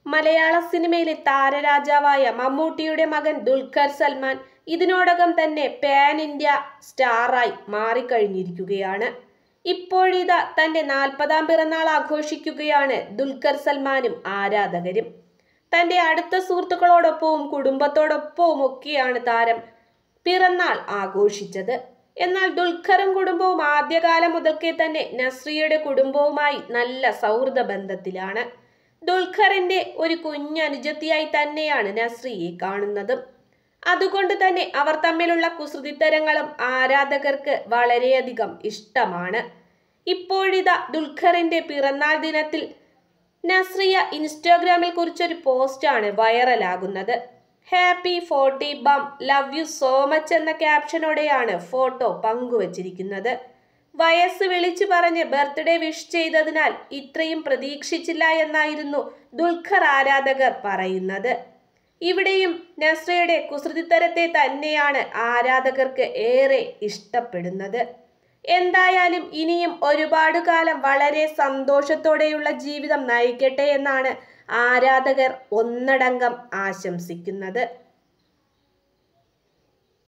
മലയാള സിനിമയിലെ താരരാജാവായ മമ്മൂട്ടിയുടെ മകൻ ദുൽഖർ സൽമാൻ ഇതിനോടകം തന്നെ പാൻ ഇന്ത്യ സ്റ്റാറായി മാറിക്കഴിഞ്ഞിരിക്കുകയാണ് ഇപ്പോഴിതാ തന്റെ നാൽപ്പതാം പിറന്നാൾ ആഘോഷിക്കുകയാണ് ദുൽഖർ സൽമാനും ആരാധകരും തന്റെ അടുത്ത സുഹൃത്തുക്കളോടൊപ്പവും കുടുംബത്തോടൊപ്പവും ഒക്കെയാണ് താരം പിറന്നാൾ ആഘോഷിച്ചത് എന്നാൽ ദുൽഖറും കുടുംബവും ആദ്യകാലം മുതൽക്കേ തന്നെ നസ്രിയയുടെ കുടുംബവുമായി നല്ല സൗഹൃദ ബന്ധത്തിലാണ് ദുൽഖറിന്റെ ഒരു കുഞ്ഞനുജത്തിയായി തന്നെയാണ് നസ്രിയെ കാണുന്നത് അതുകൊണ്ട് തന്നെ അവർ തമ്മിലുള്ള കുസൃതിത്തരങ്ങളും ആരാധകർക്ക് വളരെയധികം ഇഷ്ടമാണ് ഇപ്പോഴിതാ ദുൽഖറിന്റെ പിറന്നാൾ ദിനത്തിൽ നസ്രിയ ഇൻസ്റ്റാഗ്രാമിൽ കുറിച്ചൊരു പോസ്റ്റാണ് വൈറലാകുന്നത് happy forty bum love you so much എന്ന ക്യാപ്ഷനോടെയാണ് ഫോട്ടോ പങ്കുവച്ചിരിക്കുന്നത് വയസ്സ് വിളിച്ചു പറഞ്ഞ് ബർത്ത്ഡേ വിഷ് ചെയ്തതിനാൽ ഇത്രയും പ്രതീക്ഷിച്ചില്ല എന്നായിരുന്നു ദുൽഖർ ആരാധകർ പറയുന്നത് ഇവിടെയും നസ്രയുടെ കുസൃതിത്തരത്തെ തന്നെയാണ് ആരാധകർക്ക് ഏറെ ഇഷ്ടപ്പെടുന്നത് എന്തായാലും ഇനിയും ഒരുപാട് കാലം വളരെ സന്തോഷത്തോടെയുള്ള ജീവിതം നയിക്കട്ടെ എന്നാണ് ആരാധകർ ഒന്നടങ്കം ആശംസിക്കുന്നത്